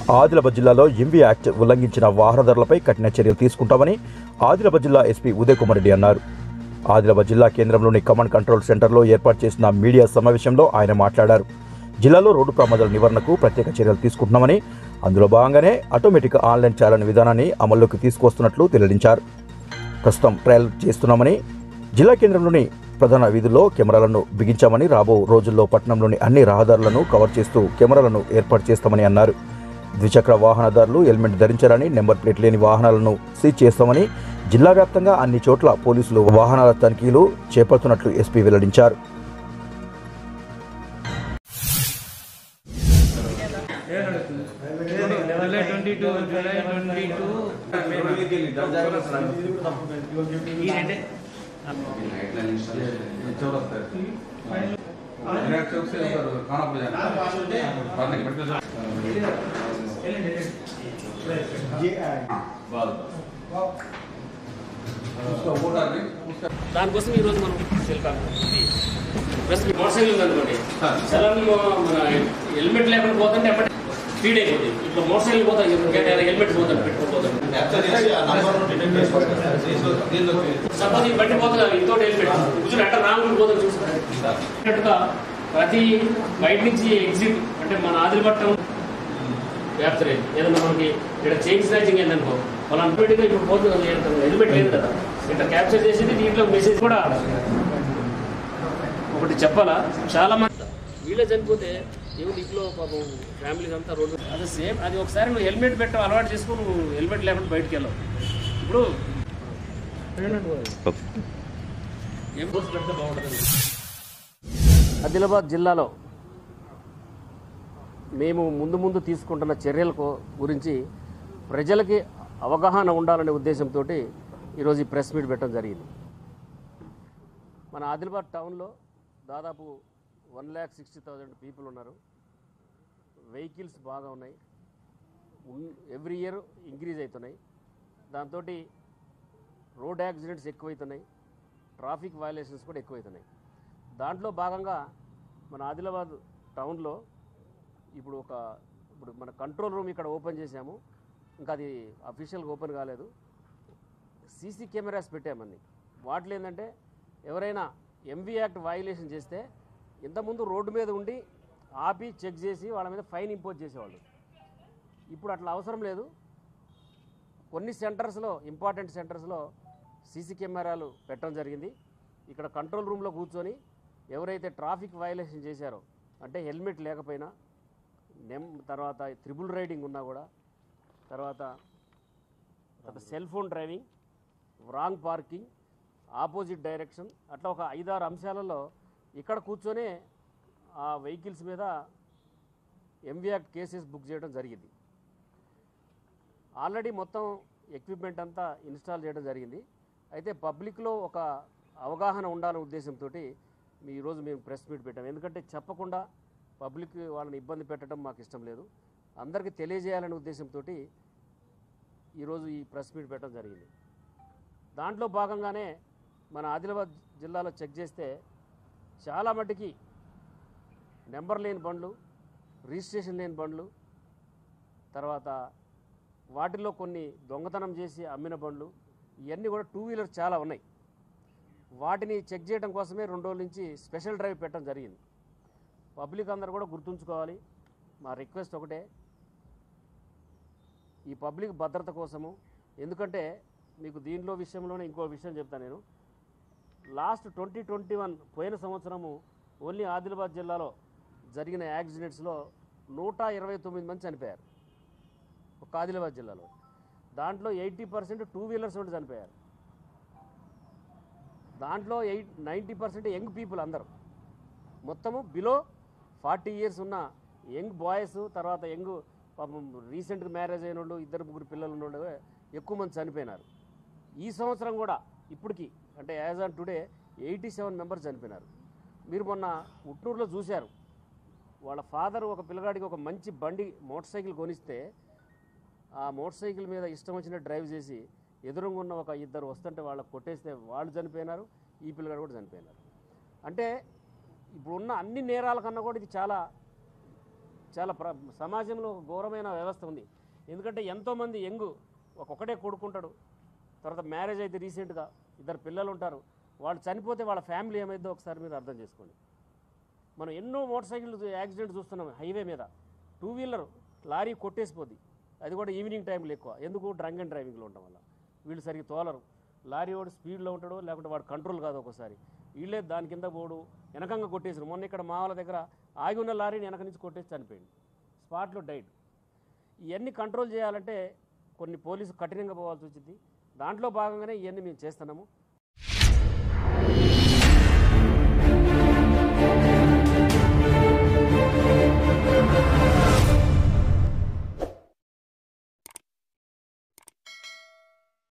ఆదిలాబాద్ జిల్లాలో MV act ఉల్లంఘించిన వాహనదారులపై కఠిన చర్యలు తీసుకుంటామని ఆదిలాబాద్ జిల్లా ఎస్పీ ఉదయ్ కుమార్ రెడ్డి అన్నారు ఆదిలాబాద్ జిల్లా కేంద్రంలోని కమాండ్ కంట్రోల్ సెంటర్లో ఏర్పాటు చేసిన మీడియా సమావేశంలో ఆయన మాట్లాడారు జిల్లాలో రోడ్డు ప్రమాదాల నివారణకు ప్రత్యేక చర్యలు తీసుకుంటున్నామని అందులో భాగంగానే ఆటోమేటిక్ ఆన్లైన్ చాలన విధానాన్ని అమల్లోకి తీసుకొస్తున్నట్లు వెల్లడించారు ప్రస్తుతం ట్రయల్ చేస్తున్నామని జిల్లా కేంద్రంలోని ప్రధాన వీధుల్లో కెమెరాలను బిగించామని రాబో రోజుల్లో పట్టణంలోని అన్ని రహదారులను కవర్ చేస్తూ కెమెరాలను ఏర్పాటు చేస్తామని అన్నారు ద్విచక్ర వాహనదారులు హెల్మెట్ ధరించాలని నెంబర్ ప్లేట్ లేని వాహనాలను సీజ్ చేస్తామని జిల్లా వ్యాప్తంగా అన్ని చోట్ల పోలీసులు వాహనాల తనిఖీలు చేపడుతున్నట్లు ఎస్పీ వెల్లడించారు July twenty two July twenty two దానికోసం ఈ రోజు మనం సెల్కాన్ ప్లస్ మీ మోటార్ సైకిల్ ఉందనుకోండి చలాన్ మన హెల్మెట్ లేకుండా పోతుంటే ఎప్పటి స్పీడ్ అయిపోతుంది ఇప్పుడు మోటార్ సైకిల్ పోతాం హెల్మెట్ పోతాం పెట్టుకోపోతాం సపోజ్ ఈ బండి పోతుంది ఇంకో హెల్మెట్ కూర్చొని అట్ట రాంగ్ పోతాం చూసినట్టుగా ప్రతి బయట నుంచి ఎగ్జిట్ అంటే మన ఆదిపట్నం వ్యాప్తి ఏదన్నా మనకి ఇక్కడ చైన్ స్నాచింగ్ ఏందనుకో వాళ్ళు అనుకోండిగా ఇప్పుడు పోతుంది కదా, హెల్మెట్ లేదు కదా ఇట్లా క్యాప్చర్ చేసేది దీంట్లో మెసేజ్ కూడా ఒకటి చెప్పాలా చాలా మంది వీళ్ళే చనిపోతే ఏమిటి ఇంట్లో పాపం ఫ్యామిలీస్ అంతా రోడ్డు అది సేమ్ అది ఒకసారి నువ్వు హెల్మెట్ పెట్టావు అలవాటు చేసుకుని నువ్వు హెల్మెట్ లేకుండా బయటికి వెళ్ళావు ఇప్పుడు ఏం కోర్సు పెడితే బాగుంటుంది ఆదిలాబాద్ జిల్లాలో మేము ముందు ముందు తీసుకుంటున్న చర్యల కో- గురించి ప్రజలకి అవగాహన ఉండాలనే ఉద్దేశంతో ఈరోజు ఈ ప్రెస్ మీట్ పెట్టడం జరిగింది మన ఆదిలాబాద్ టౌన్లో దాదాపు one lakh sixty thousand people ఉన్నారు వెహికల్స్ బాగా ఉన్నాయి ఎవ్రీ ఇయర్ ఇంక్రీజ్ అవుతున్నాయి దాంతో రోడ్ యాక్సిడెంట్స్ ఎక్కువవుతున్నాయి ట్రాఫిక్ వయలేషన్స్ కూడా ఎక్కువవుతున్నాయి దాంట్లో భాగంగా మన ఆదిలాబాద్ టౌన్లో ఇప్పుడు ఒక ఇప్పుడు మన కంట్రోల్ రూమ్ ఇక్కడ ఓపెన్ చేశాము ఇంకా అది అఫీషియల్గా ఓపెన్ కాలేదు సీసీ కెమెరాస్ పెట్టామని వాటిలో ఏంటంటే ఎవరైనా ఎంవీ యాక్ట్ వయలేషన్ చేస్తే ఇంతకుముందు రోడ్డు మీద ఉండి ఆపి చెక్ చేసి వాళ్ళ మీద ఫైన్ ఇంపోజ్ చేసేవాళ్ళు ఇప్పుడు అట్లా అవసరం లేదు కొన్ని సెంటర్స్లో ఇంపార్టెంట్ సెంటర్స్లో సీసీ కెమెరాలు పెట్టడం జరిగింది ఇక్కడ కంట్రోల్ రూమ్లో కూర్చొని ఎవరైతే ట్రాఫిక్ వయలేషన్ చేశారో అంటే హెల్మెట్ లేకపోయినా నెమ్ తర్వాత త్రిబుల్ రైడింగ్ ఉన్నా కూడా తర్వాత తర్వాత cell phone driving wrong parking opposite direction అట్లా ఒక ఐదారు అంశాలలో ఇక్కడ కూర్చొనే ఆ వెహికల్స్ మీద ఎంవియాక్ట్ కేసెస్ బుక్ చేయడం జరిగింది ఆల్రెడీ మొత్తం ఎక్విప్మెంట్ అంతా ఇన్స్టాల్ చేయడం జరిగింది అయితే పబ్లిక్లో ఒక అవగాహన ఉండాలనే ఉద్దేశంతో మీ ఈరోజు మేము ప్రెస్ మీట్ పెట్టాం ఎందుకంటే చెప్పకుండా పబ్లిక్ వాళ్ళని ఇబ్బంది పెట్టడం మాకు ఇష్టం లేదు అందరికీ తెలియజేయాలనే ఉద్దేశంతో ఈరోజు ఈ ప్రెస్ మీట్ పెట్టడం జరిగింది దాంట్లో భాగంగానే మన ఆదిలాబాద్ జిల్లాలో చెక్ చేస్తే చాలా మటుకి నెంబర్ లేని బండ్లు రిజిస్ట్రేషన్ లేని బండ్లు తర్వాత వాటిల్లో కొన్ని దొంగతనం చేసి అమ్మిన బండ్లు ఇవన్నీ కూడా టూ వీలర్ చాలా ఉన్నాయి వాటిని చెక్ చేయడం కోసమే రెండు రోజుల నుంచి స్పెషల్ డ్రైవ్ పెట్టడం జరిగింది పబ్లిక్ అందరూ కూడా గుర్తుంచుకోవాలి మా రిక్వెస్ట్ ఒకటే ఈ పబ్లిక్ భద్రత కోసము ఎందుకంటే మీకు దీనిలో విషయంలోనే ఇంకో విషయం చెప్తాను నేను లాస్ట్ ట్వంటీ ట్వంటీ వన్ పోయిన సంవత్సరము ఓన్లీ ఆదిలాబాద్ జిల్లాలో జరిగిన యాక్సిడెంట్స్లో నూట ఇరవై తొమ్మిది మంది చనిపోయారు ఒక ఆదిలాబాద్ జిల్లాలో దాంట్లో ఎయిటీ పర్సెంట్ టూ వీలర్స్ ఉండి చనిపోయారు దాంట్లో eight ninety percent young people అందరూ మొత్తము బిలో ఫార్టీ ఇయర్స్ ఉన్న యంగ్ బాయ్స్ తర్వాత యంగ్ పాపం రీసెంట్గా మ్యారేజ్ అయిన వాళ్ళు ఇద్దరు ముగ్గురు పిల్లలు ఉన్న వాళ్ళు ఎక్కువ మంది చనిపోయినారు ఈ సంవత్సరం కూడా ఇప్పటికి అంటే as on today eighty seven members చనిపోయినారు మీరు మొన్న ఉట్నూరులో చూశారు వాళ్ళ ఫాదర్ ఒక పిల్లగాడికి ఒక మంచి బండి మోటార్ సైకిల్ కొనిస్తే ఆ మోటార్ సైకిల్ మీద ఇష్టం వచ్చినట్టు డ్రైవ్ చేసి ఎదురుగా ఉన్న ఒక ఇద్దరు వస్తుంటే వాళ్ళకి కొట్టేస్తే వాళ్ళు చనిపోయినారు ఈ పిల్లగాడు కూడా చనిపోయినారు అంటే ఇప్పుడున్న అన్ని నేరాల కన్నా కూడా ఇది చాలా చాలా ప్ర సమాజంలో ఒక ఘోరమైన వ్యవస్థ ఉంది ఎందుకంటే ఎంతోమంది యంగ్ ఒక్కొక్కటే కొడుకుంటాడు తర్వాత మ్యారేజ్ అయితే రీసెంట్గా ఇద్దరు పిల్లలు ఉంటారు వాళ్ళు చనిపోతే వాళ్ళ ఫ్యామిలీ ఏమైందో ఒకసారి మీరు అర్థం చేసుకోండి మనం ఎన్నో మోటార్ సైకిల్ యాక్సిడెంట్ చూస్తున్నాం హైవే మీద టూ వీలర్ లారీ కొట్టేసిపోద్ది అది కూడా ఈవినింగ్ టైంలో ఎక్కువ ఎందుకు డ్రంక్ అండ్ డ్రైవింగ్లో ఉండడం వల్ల వీళ్ళు సరిగ్గా తోలరు లారీ వాడు స్పీడ్లో ఉంటాడు లేకుంటే వాడు కంట్రోల్ కాదు ఒక్కోసారి వీళ్ళే దాని కింద పోడు వెనకంగా కొట్టేసారు మొన్న ఇక్కడ మా వాళ్ళ దగ్గర ఆగి ఉన్న లారీని వెనక నుంచి కొట్టేసి చనిపోయింది స్పాట్లో డైడ్ ఇవన్నీ కంట్రోల్ చేయాలంటే కొన్ని పోలీసు కఠినంగా పోవాల్సి వచ్చింది దాంట్లో భాగంగానే ఇవన్నీ మేము చేస్తున్నాము